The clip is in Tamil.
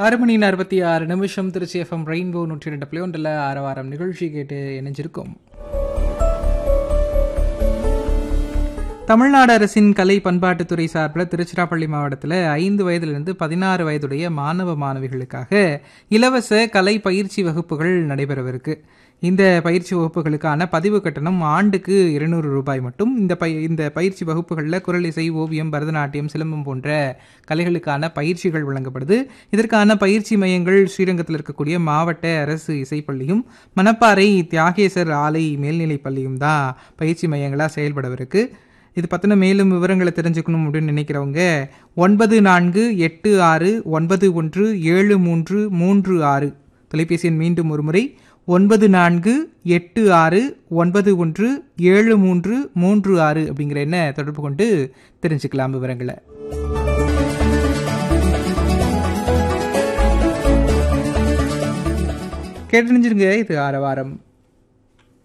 ஆறு மணி அறுபத்தி ஆறு நிமிஷம் திருச்சி எஃப்எம் ரெயின்போ நூற்றி ரெண்டு புள்ளி ஒன்றில் ஆறு வாரம் நிகழ்ச்சி கேட்டு இணைஞ்சிருக்கும் தமிழ்நாடு அரசின் கலை பண்பாட்டுத்துறை சார்பில் திருச்சிராப்பள்ளி மாவட்டத்தில் ஐந்து வயதிலிருந்து பதினாறு வயதுடைய மாணவ மாணவிகளுக்காக இலவச கலை பயிற்சி வகுப்புகள் நடைபெறவிருக்கு இந்த பயிற்சி வகுப்புகளுக்கான பதிவு கட்டணம் ஆண்டுக்கு இருநூறு ரூபாய் மட்டும் இந்த பய இந்த பயிற்சி வகுப்புகளில் குரல் இசை ஓவியம் பரதநாட்டியம் சிலம்பம் போன்ற கலைகளுக்கான பயிற்சிகள் வழங்கப்படுது இதற்கான பயிற்சி மையங்கள் ஸ்ரீரங்கத்தில் இருக்கக்கூடிய மாவட்ட அரசு இசைப்பள்ளியும் மணப்பாறை தியாகேசர் ஆலை மேல்நிலைப் பள்ளியும் தான் பயிற்சி மையங்களாக செயல்படவிருக்கு இது பற்றின மேலும் விவரங்களை தெரிஞ்சுக்கணும் அப்படின்னு நினைக்கிறவங்க ஒன்பது நான்கு எட்டு ஆறு ஒன்பது ஒன்று ஏழு மூன்று மூன்று ஆறு தொலைபேசி எண் மீண்டும் ஒரு முறை ஒன்பது நான்கு எட்டு ஆறு ஒன்பது ஒன்று ஏழு மூன்று மூன்று ஆறு அப்படிங்கிற எண்ண தொடர்பு கொண்டு தெரிஞ்சுக்கலாம் விவரங்களை கேட்டறிஞ்சிருங்க இது ஆரவாரம்